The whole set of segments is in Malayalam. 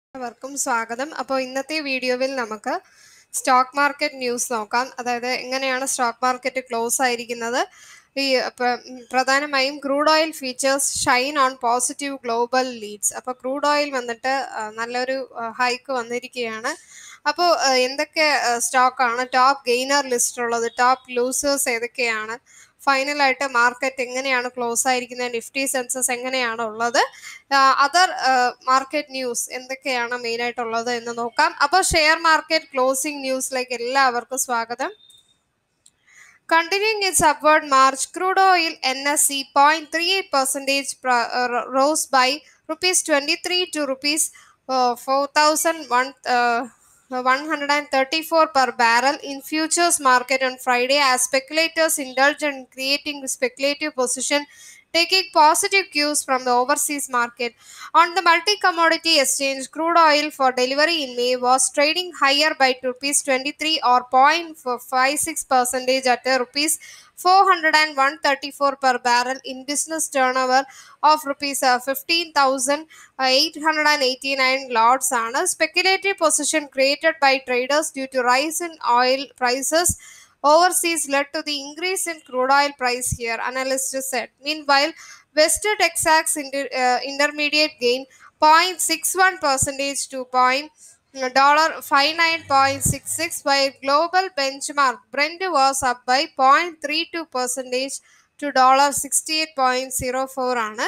എല്ലാവർക്കും സ്വാഗതം അപ്പോൾ ഇന്നത്തെ വീഡിയോയിൽ നമുക്ക് സ്റ്റോക്ക് മാർക്കറ്റ് ന്യൂസ് നോക്കാം അതായത് എങ്ങനെയാണ് സ്റ്റോക്ക് മാർക്കറ്റ് ക്ലോസ് ആയിരിക്കുന്നത് ഈ പ- ഉം, പ്രധാനമായും crude oil futures shine on positive global leads അപ്പോൾ ക്രൂഡ് ഓയിൽ വന്നിട്ട് ആ, നല്ലൊരു ഹൈക്ക് വന്നിരിക്കുകയാണ് അപ്പോൾ എന്തൊക്കെ സ്റ്റോക്കാണ് ടോപ്പ് ഗെയിനർ ലിസ്റ്റ് ഉള്ളത് ടോപ്പ് ലൂസേഴ്സ് ഏതൊക്കെയാണ് ഫൈനലായിട്ട് മാർക്കറ്റ് എങ്ങനെയാണ് ക്ലോസ് ആയിരിക്കുന്നത് നിഫ്റ്റി സെൻസസ് എങ്ങനെയാണ് ഉള്ളത് അതർ മാർക്കറ്റ് ന്യൂസ് എന്തൊക്കെയാണ് മെയിൻ ആയിട്ടുള്ളത് എന്ന് നോക്കാം അപ്പോൾ ഷെയർ മാർക്കറ്റ് ക്ലോസിംഗ് ന്യൂസിലേക്ക് എല്ലാവർക്കും സ്വാഗതം Continuing its upward march, crude oil NSE 0.38 percentage pro- uh, ro- rose by rupees 23 to rupees uh, 4,001. Uh, 134 per barrel in futures market on Friday as speculators indulge in creating speculative position taking positive cues from the overseas market. On the multi commodity exchange, crude oil for delivery in May was trading higher by rupees 23 or 0.56 percentage at a rupees 401.34 per barrel in business turnover of rupees uh, 15,889 lots ആണ് speculative position created by traders due to rise in oil prices overseas led to the increase in crude oil price here analysts said meanwhile west texas inter- uh, intermediate gain 0.61 percentage to point dollar 59.66 while global benchmark brent was up by 0.32 percentage to dollar 68.04 ആണ്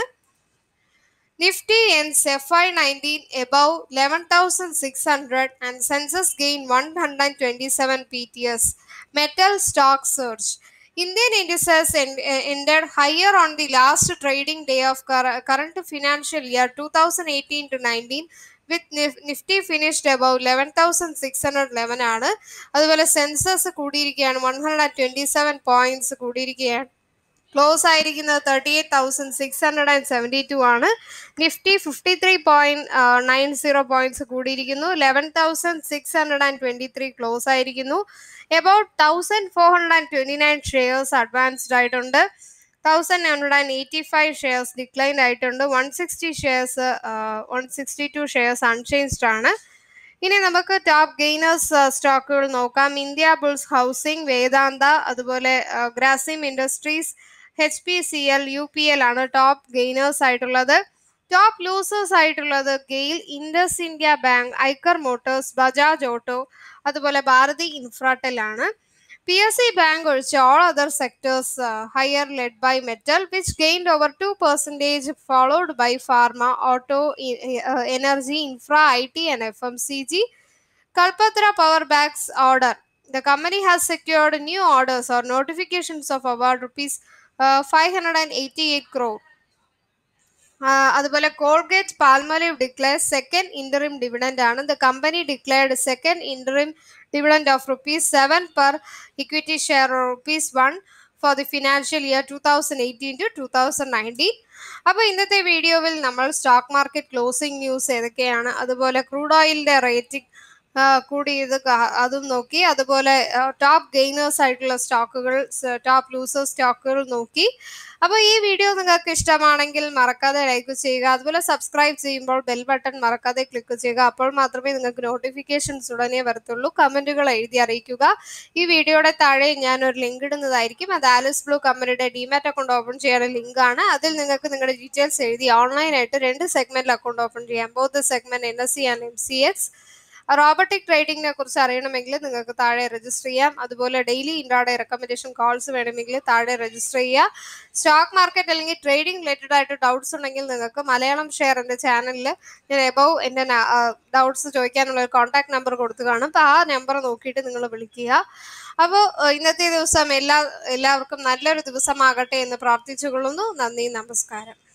Nifty ends FY19 above 11,600 and census gain 127 PTS. Metal stock surge. Indian indices end, uh, ended higher on the last trading day of cur- current financial year 2018 to 19 with Nif- Nifty finished above 11,611 ആണ് അതുപോലെ സെൻസസ് കൂടിയിരിക്കുകയാണ് one hundred twenty seven points കൂടിയിരിക്കുകയാണ് ക്ലോസ് ആയിരിക്കുന്നത് thirty eight thousand six hundred and seventy two ആണ് Nifty fifty three point nine zero points കൂടിയിരിക്കുന്നു eleven thousand six hundred and twenty three close ആയിരിക്കുന്നു about thousand four hundred and twenty nine shares advanced ആയിട്ടുണ്ട് thousand hundred and eighty five shares declined ആയിട്ടുണ്ട് one sixty shares one sixty two shares unchanged ആണ് ഇനി നമുക്ക് ടോപ്പ് ഗെയിനേഴ്സ് സ്റ്റോക്കുകൾ നോക്കാം ഇന്ത്യ ബുൾസ് ഹൗസിംഗ് വേദാന്ത അതുപോലെ Grasim Industries H P C L U P L ആണ് ടോപ്പ് ഗെയിനേഴ്സ് ആയിട്ടുള്ളത് ടോപ്പ് ലൂസേഴ്സ് ആയിട്ടുള്ളത് GAIL IndusInd bank Eicher Motors Bajaj Auto അതുപോലെ ഭാരതി ഇൻഫ്രാടെൽ ആണ് പി എസ് സി ബാങ്ക് ഒഴിച്ച് all other sectors higher led by metal which gained over two percentage followed by pharma auto energy infra I T and F M C G Kalpatra Power Bags order. The company has secured new orders or notifications of award rupees uh, 588 crore. Uh, അതുപോലെ Colgate Palmolive declare second interim dividend ആണ് the company declared second interim dividend of rupees seven per equity share rupees one for the financial year two thousand eighteen to two thousand nineteen അപ്പോൾ ഇന്നത്തെ വീഡിയോയിൽ നമ്മൾ സ്റ്റോക്ക് മാർക്കറ്റ് ക്ലോസിംഗ് ന്യൂസ് ഏതൊക്കെയാണ് അതുപോലെ ക്രൂഡ് ഓയിലിൻ്റെ റേറ്റിംഗ് കൂടിയത് ക- അതും നോക്കി അതുപോലെ ടോപ്പ് ഗെയിനേഴ്സ് ആയിട്ടുള്ള സ്റ്റോക്കുകൾ ടോപ്പ് ലൂസേഴ്സ് സ്റ്റോക്കുകൾ നോക്കി അപ്പോൾ ഈ വീഡിയോ നിങ്ങൾക്ക് ഇഷ്ടമാണെങ്കിൽ മറക്കാതെ ലൈക്ക് ചെയ്യുക അതുപോലെ സബ്സ്ക്രൈബ് ചെയ്യുമ്പോൾ ബെൽ ബട്ടൺ മറക്കാതെ ക്ലിക്ക് ചെയ്യുക അപ്പോൾ മാത്രമേ നിങ്ങൾക്ക് നോട്ടിഫിക്കേഷൻസ് ഉടനെ വരത്തുള്ളൂ കമൻറ്റുകൾ എഴുതി അറിയിക്കുക ഈ വീഡിയോയുടെ താഴെ ഞാൻ ഒരു ലിങ്ക് ഇടുന്നതായിരിക്കും അത് ആലിസ് ബ്ലൂ കമ്പനിയുടെ ഡിമാറ്റ് അക്കൗണ്ട് ഓപ്പൺ ചെയ്യാനുള്ള ലിങ്ക് ആണ് അതിൽ നിങ്ങൾക്ക് നിങ്ങളുടെ ഡീറ്റെയിൽസ് എഴുതി ഓൺലൈനായിട്ട് രണ്ട് സെഗ്മെന്റിൽ അക്കൗണ്ട് ഓപ്പൺ ചെയ്യാം both segment N S C and M C X robotic ട്രേഡിങ്ങിനെ കുറിച്ച് അറിയണമെങ്കിൽ നിങ്ങൾക്ക് താഴെ രജിസ്റ്റർ ചെയ്യാം അതുപോലെ ഡെയിലി ഇൻട്രാഡേ റെക്കമെൻഡേഷൻ കോൾസ് വേണമെങ്കിൽ താഴെ രജിസ്റ്റർ ചെയ്യുക സ്റ്റോക്ക് മാർക്കറ്റ് അല്ലെങ്കിൽ ട്രേഡിംഗ് റിലേറ്റഡ് ആയിട്ട് ഡൗട്ട്സ് ഉണ്ടെങ്കിൽ നിങ്ങൾക്ക് മലയാളം ഷെയർ എൻ്റെ ചാനലിൽ ഞാൻ എബവ് എൻ്റെ ഡൗട്ട്സ് ചോദിക്കാനുള്ള ഒരു കോൺടാക്ട് നമ്പർ കൊടുത്തു കാണും അപ്പോൾ ആ നമ്പർ നോക്കിയിട്ട് നിങ്ങൾ വിളിക്കുക അപ്പോൾ ഇന്നത്തെ ദിവസം എല്ലാ എല്ലാവർക്കും നല്ലൊരു ദിവസമാകട്ടെ എന്ന് പ്രാർത്ഥിച്ചുകൊള്ളുന്നു നന്ദി നമസ്കാരം